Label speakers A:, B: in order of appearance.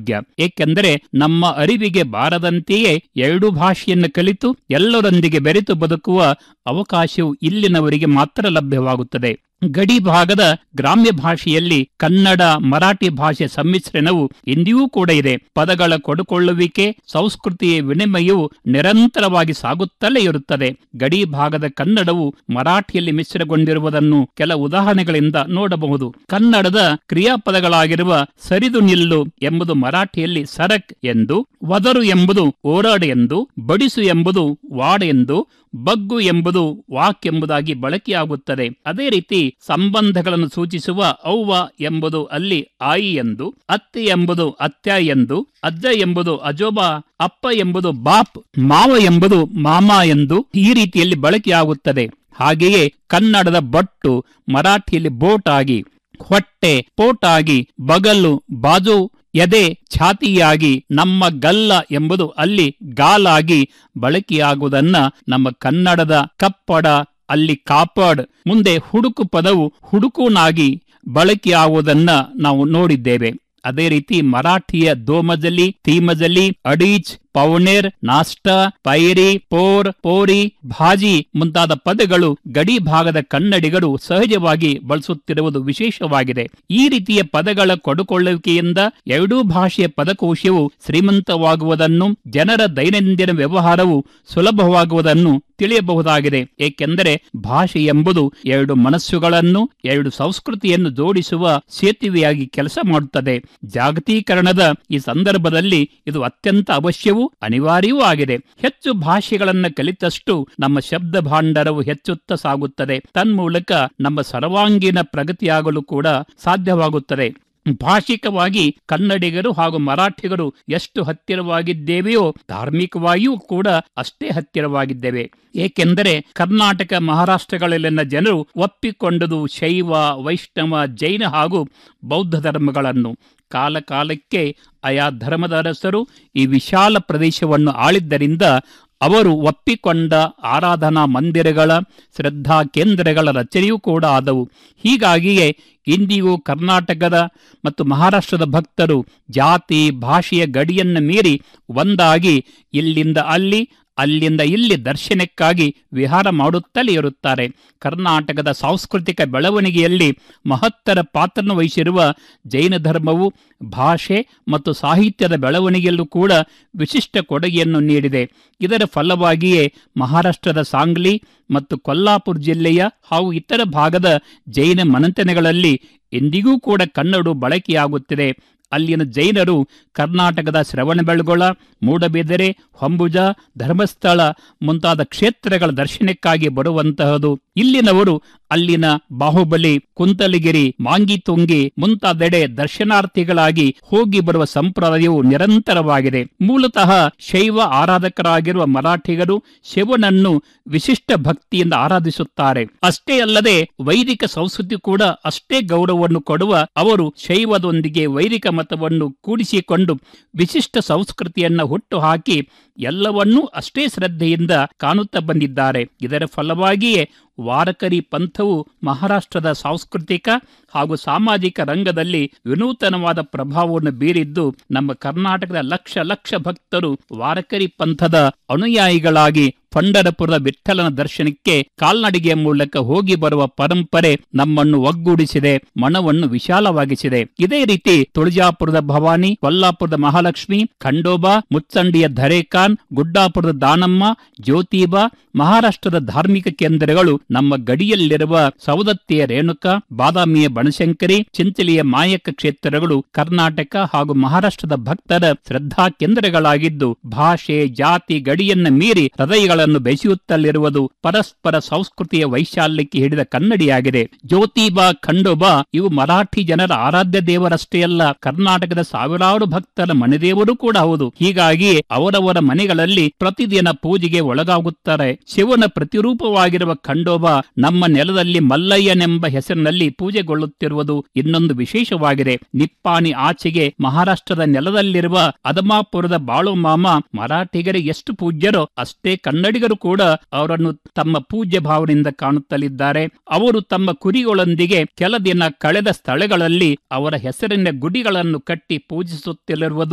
A: ಭಾಗ್ಯ ಏಕೆಂದರೆ ನಮ್ಮ ಅರಿವಿಗೆ ಬಾರದಂತೆಯೇ ಎರಡು ಭಾಷೆಯನ್ನು ಕಲಿತು ಎಲ್ಲರೊಂದಿಗೆ ಬೆರೆತು ಬದುಕುವ ಅವಕಾಶವು ಇಲ್ಲಿನವರಿಗೆ ಮಾತ್ರ ಲಭ್ಯವಾಗುತ್ತದೆ ಗಡಿ ಭಾಗದ ಗ್ರಾಮ್ಯ ಭಾಷೆಯಲ್ಲಿ ಕನ್ನಡ ಮರಾಠಿ ಭಾಷೆ ಸಮ್ಮಿಶ್ರಣವು ಇಂದಿಯೂ ಕೂಡ ಇದೆ ಪದಗಳ ಕೊಡುಕೊಳ್ಳುವಿಕೆ ಸಂಸ್ಕೃತಿಯ ವಿನಿಮಯವು ನಿರಂತರವಾಗಿ ಸಾಗುತ್ತಲೇ ಇರುತ್ತದೆ ಗಡಿ ಭಾಗದ ಕನ್ನಡವು ಮರಾಠಿಯಲ್ಲಿ ಮಿಶ್ರಗೊಂಡಿರುವುದನ್ನು ಕೆಲ ಉದಾಹರಣೆಗಳಿಂದ ನೋಡಬಹುದು ಕನ್ನಡದ ಕ್ರಿಯಾಪದಗಳಾಗಿರುವ ಸರಿದು ನಿಲ್ಲು ಎಂಬುದು ಮರಾಠಿಯಲ್ಲಿ ಸರಕ್ ಎಂದು ವದರು ಎಂಬುದು ಓರಾಡ್ ಎಂದು ಬಡಿಸು ಎಂಬುದು ವಾಡ್ ಎಂದು ಬಗ್ಗು ಎಂಬುದು ವಾಕ್ ಎಂಬುದಾಗಿ ಬಳಕೆಯಾಗುತ್ತದೆ ಅದೇ ರೀತಿ ಸಂಬಂಧಗಳನ್ನು ಸೂಚಿಸುವ ಅವ್ವ ಎಂಬುದು ಅಲ್ಲಿ ಆಯಿ ಎಂದು ಅತ್ತೆ ಎಂಬುದು ಅತ್ಯ ಎಂದು ಅಜ್ಜ ಎಂಬುದು ಅಜೋಬಾ ಅಪ್ಪ ಎಂಬುದು ಬಾಪ್ ಮಾವ ಎಂಬುದು ಮಾಮ ಎಂದು ಈ ರೀತಿಯಲ್ಲಿ ಬಳಕೆಯಾಗುತ್ತದೆ ಹಾಗೆಯೇ ಕನ್ನಡದ ಬಟ್ಟು ಮರಾಠಿಯಲ್ಲಿ ಬೋಟ್ ಆಗಿ ಹೊಟ್ಟೆ ಪೋಟಾಗಿ ಬಗಲು ಬಾಜು ಎದೆ ಛಾತಿಯಾಗಿ ನಮ್ಮ ಗಲ್ಲ ಎಂಬುದು ಅಲ್ಲಿ ಗಾಲಾಗಿ ಬಳಕೆಯಾಗುವುದನ್ನ ನಮ್ಮ ಕನ್ನಡದ ಕಪ್ಪಡ ಅಲ್ಲಿ ಕಾಪಾಡ್ ಮುಂದೆ ಹುಡುಕು ಪದವು ಹುಡುಕುನಾಗಿ ಬಳಕೆಯಾಗುವುದನ್ನ ನಾವು ನೋಡಿದ್ದೇವೆ ಅದೇ ರೀತಿ ಮರಾಠಿಯ ದೋಮಜಲಿ ತೀಮಜಲಿ ಅಡೀಚ್ ಪೌನೇರ್ ನಾಷ್ಟ ಪೈರಿ ಪೋರ್ ಪೋರಿ ಭಾಜಿ ಮುಂತಾದ ಪದಗಳು ಗಡಿ ಭಾಗದ ಕನ್ನಡಿಗರು ಸಹಜವಾಗಿ ಬಳಸುತ್ತಿರುವುದು ವಿಶೇಷವಾಗಿದೆ ಈ ರೀತಿಯ ಪದಗಳ ಕೊಡುಕೊಳ್ಳುವಿಕೆಯಿಂದ ಎರಡೂ ಭಾಷೆಯ ಪದಕೋಶವು ಶ್ರೀಮಂತವಾಗುವುದನ್ನು ಜನರ ದೈನಂದಿನ ವ್ಯವಹಾರವು ಸುಲಭವಾಗುವುದನ್ನು ತಿಳಿಯಬಹುದಾಗಿದೆ ಏಕೆಂದರೆ ಭಾಷೆ ಎಂಬುದು ಎರಡು ಮನಸ್ಸುಗಳನ್ನು ಎರಡು ಸಂಸ್ಕೃತಿಯನ್ನು ಜೋಡಿಸುವ ಸೇತುವೆಯಾಗಿ ಕೆಲಸ ಮಾಡುತ್ತದೆ ಜಾಗತೀಕರಣದ ಈ ಸಂದರ್ಭದಲ್ಲಿ ಇದು ಅತ್ಯಂತ ಅವಶ್ಯವೂ ಅನಿವಾರ್ಯವೂ ಆಗಿದೆ ಹೆಚ್ಚು ಭಾಷೆಗಳನ್ನು ಕಲಿತಷ್ಟು ನಮ್ಮ ಶಬ್ದ ಭಾಂಡರವು ಹೆಚ್ಚುತ್ತಾ ಸಾಗುತ್ತದೆ ತನ್ಮೂಲಕ ನಮ್ಮ ಸರ್ವಾಂಗೀಣ ಪ್ರಗತಿಯಾಗಲು ಕೂಡ ಸಾಧ್ಯವಾಗುತ್ತದೆ ಭಾಷಿಕವಾಗಿ ಕನ್ನಡಿಗರು ಹಾಗೂ ಮರಾಠಿಗರು ಎಷ್ಟು ಹತ್ತಿರವಾಗಿದ್ದೇವೆಯೋ ಧಾರ್ಮಿಕವಾಗಿಯೂ ಕೂಡ ಅಷ್ಟೇ ಹತ್ತಿರವಾಗಿದ್ದೇವೆ ಏಕೆಂದರೆ ಕರ್ನಾಟಕ ಮಹಾರಾಷ್ಟ್ರಗಳಲ್ಲಿನ ಜನರು ಒಪ್ಪಿಕೊಂಡದು ಶೈವ ವೈಷ್ಣವ ಜೈನ ಹಾಗೂ ಬೌದ್ಧ ಧರ್ಮಗಳನ್ನು ಕಾಲ ಕಾಲಕ್ಕೆ ಆಯಾ ಧರ್ಮದ ಅರಸರು ಈ ವಿಶಾಲ ಪ್ರದೇಶವನ್ನು ಆಳಿದ್ದರಿಂದ ಅವರು ಒಪ್ಪಿಕೊಂಡ ಆರಾಧನಾ ಮಂದಿರಗಳ ಶ್ರದ್ಧಾ ಕೇಂದ್ರಗಳ ರಚನೆಯೂ ಕೂಡ ಆದವು ಹೀಗಾಗಿಯೇ ಇಂದಿಗೂ ಕರ್ನಾಟಕದ ಮತ್ತು ಮಹಾರಾಷ್ಟ್ರದ ಭಕ್ತರು ಜಾತಿ ಭಾಷೆಯ ಗಡಿಯನ್ನು ಮೀರಿ ಒಂದಾಗಿ ಇಲ್ಲಿಂದ ಅಲ್ಲಿ ಅಲ್ಲಿಂದ ಇಲ್ಲಿ ದರ್ಶನಕ್ಕಾಗಿ ವಿಹಾರ ಮಾಡುತ್ತಲೇ ಇರುತ್ತಾರೆ ಕರ್ನಾಟಕದ ಸಾಂಸ್ಕೃತಿಕ ಬೆಳವಣಿಗೆಯಲ್ಲಿ ಮಹತ್ತರ ಪಾತ್ರವನ್ನು ವಹಿಸಿರುವ ಜೈನ ಧರ್ಮವು ಭಾಷೆ ಮತ್ತು ಸಾಹಿತ್ಯದ ಬೆಳವಣಿಗೆಯಲ್ಲೂ ಕೂಡ ವಿಶಿಷ್ಟ ಕೊಡುಗೆಯನ್ನು ನೀಡಿದೆ ಇದರ ಫಲವಾಗಿಯೇ ಮಹಾರಾಷ್ಟ್ರದ ಸಾಂಗ್ಲಿ ಮತ್ತು ಕೊಲ್ಲಾಪುರ ಜಿಲ್ಲೆಯ ಹಾಗೂ ಇತರ ಭಾಗದ ಜೈನ ಮನೆತನಗಳಲ್ಲಿ ಇಂದಿಗೂ ಕೂಡ ಕನ್ನಡ ಬಳಕೆಯಾಗುತ್ತಿದೆ ಅಲ್ಲಿನ ಜೈನರು ಕರ್ನಾಟಕದ ಶ್ರವಣಬೆಳಗೊಳ ಮೂಡಬಿದರೆ ಹೊಂಬುಜ ಧರ್ಮಸ್ಥಳ ಮುಂತಾದ ಕ್ಷೇತ್ರಗಳ ದರ್ಶನಕ್ಕಾಗಿ ಬರುವಂತಹದು ಇಲ್ಲಿನವರು ಅಲ್ಲಿನ ಬಾಹುಬಲಿ ಕುಂತಲಗಿರಿ ಮಾಂಗಿತುಂಗಿ ಮುಂತಾದೆಡೆ ದರ್ಶನಾರ್ಥಿಗಳಾಗಿ ಹೋಗಿ ಬರುವ ಸಂಪ್ರದಾಯವು ನಿರಂತರವಾಗಿದೆ ಮೂಲತಃ ಶೈವ ಆರಾಧಕರಾಗಿರುವ ಮರಾಠಿಗರು ಶಿವನನ್ನು ವಿಶಿಷ್ಟ ಭಕ್ತಿಯಿಂದ ಆರಾಧಿಸುತ್ತಾರೆ ಅಷ್ಟೇ ಅಲ್ಲದೆ ವೈದಿಕ ಸಂಸ್ಕೃತಿ ಕೂಡ ಅಷ್ಟೇ ಗೌರವವನ್ನು ಕೊಡುವ ಅವರು ಶೈವದೊಂದಿಗೆ ವೈದಿಕ ಮತವನ್ನು ಕೂಡಿಸಿಕೊಂಡು ವಿಶಿಷ್ಟ ಸಂಸ್ಕೃತಿಯನ್ನ ಹುಟ್ಟು ಹಾಕಿ ಎಲ್ಲವನ್ನೂ ಅಷ್ಟೇ ಶ್ರದ್ಧೆಯಿಂದ ಕಾಣುತ್ತಾ ಬಂದಿದ್ದಾರೆ ಇದರ ಫಲವಾಗಿಯೇ ವಾರಕರಿ ಪಂಥವು ಮಹಾರಾಷ್ಟ್ರದ ಸಾಂಸ್ಕೃತಿಕ ಹಾಗೂ ಸಾಮಾಜಿಕ ರಂಗದಲ್ಲಿ ವಿನೂತನವಾದ ಪ್ರಭಾವವನ್ನು ಬೀರಿದ್ದು ನಮ್ಮ ಕರ್ನಾಟಕದ ಲಕ್ಷ ಲಕ್ಷ ಭಕ್ತರು ವಾರಕರಿ ಪಂಥದ ಅನುಯಾಯಿಗಳಾಗಿ ಪಂಡರಪುರದ ವಿಠ್ಠಲನ ದರ್ಶನಕ್ಕೆ ಕಾಲ್ನಡಿಗೆಯ ಮೂಲಕ ಹೋಗಿ ಬರುವ ಪರಂಪರೆ ನಮ್ಮನ್ನು ಒಗ್ಗೂಡಿಸಿದೆ ಮನವನ್ನು ವಿಶಾಲವಾಗಿಸಿದೆ ಇದೇ ರೀತಿ ತುಳಜಾಪುರದ ಭವಾನಿ ಕೊಲ್ಲಾಪುರದ ಮಹಾಲಕ್ಷ್ಮಿ ಖಂಡೋಬಾ ಮುಚ್ಚಂಡಿಯ ಧರೇಖಾನ್ ಗುಡ್ಡಾಪುರದ ದಾನಮ್ಮ ಜ್ಯೋತಿಬಾ ಮಹಾರಾಷ್ಟ್ರದ ಧಾರ್ಮಿಕ ಕೇಂದ್ರಗಳು ನಮ್ಮ ಗಡಿಯಲ್ಲಿರುವ ಸವದತ್ತಿಯ ರೇಣುಕ ಬಾದಾಮಿಯ ಬನಶಂಕರಿ ಚಿಂಚಲಿಯ ಮಾಯಕ ಕ್ಷೇತ್ರಗಳು ಕರ್ನಾಟಕ ಹಾಗೂ ಮಹಾರಾಷ್ಟ್ರದ ಭಕ್ತರ ಶ್ರದ್ಧಾ ಕೇಂದ್ರಗಳಾಗಿದ್ದು ಭಾಷೆ ಜಾತಿ ಗಡಿಯನ್ನ ಮೀರಿ ಹೃದಯಗಳನ್ನು ಬೆಸೆಯುತ್ತಲಿರುವುದು ಪರಸ್ಪರ ಸಂಸ್ಕೃತಿಯ ವೈಶಾಲ್ಯಕ್ಕೆ ಹಿಡಿದ ಕನ್ನಡಿಯಾಗಿದೆ ಜ್ಯೋತಿಬಾ ಖಂಡೋಬಾ ಇವು ಮರಾಠಿ ಜನರ ಆರಾಧ್ಯ ದೇವರಷ್ಟೇ ಅಲ್ಲ ಕರ್ನಾಟಕದ ಸಾವಿರಾರು ಭಕ್ತರ ಮನೆದೇವರು ಕೂಡ ಹೌದು ಹೀಗಾಗಿ ಅವರವರ ಮನೆಗಳಲ್ಲಿ ಪ್ರತಿದಿನ ಪೂಜೆಗೆ ಒಳಗಾಗುತ್ತಾರೆ ಶಿವನ ಪ್ರತಿರೂಪವಾಗಿರುವ ಖಂಡೋಬಾ ನಮ್ಮ ನೆಲದಲ್ಲಿ ಮಲ್ಲಯ್ಯನೆಂಬ ಹೆಸರಿನಲ್ಲಿ ಪೂಜೆಗೊಳ್ಳುತ್ತಿರುವುದು ಇನ್ನೊಂದು ವಿಶೇಷವಾಗಿದೆ ನಿಪ್ಪಾಣಿ ಆಚೆಗೆ ಮಹಾರಾಷ್ಟ್ರದ ನೆಲದಲ್ಲಿರುವ ಅದಮಾಪುರದ ಬಾಳು ಮಾಮ ಮರಾಠಿಗರಿಗೆ ಎಷ್ಟು ಪೂಜ್ಯರೋ ಅಷ್ಟೇ ಕನ್ನಡಿಗರು ಕೂಡ ಅವರನ್ನು ತಮ್ಮ ಪೂಜ್ಯ ಭಾವನೆಯಿಂದ ಕಾಣುತ್ತಲಿದ್ದಾರೆ ಅವರು ತಮ್ಮ ಕುರಿಗಳೊಂದಿಗೆ ಕೆಲ ದಿನ ಕಳೆದ ಸ್ಥಳಗಳಲ್ಲಿ ಅವರ ಹೆಸರಿನ ಗುಡಿಗಳನ್ನು ಕಟ್ಟಿ ಪೂಜಿಸುತ್ತಿರುವುದು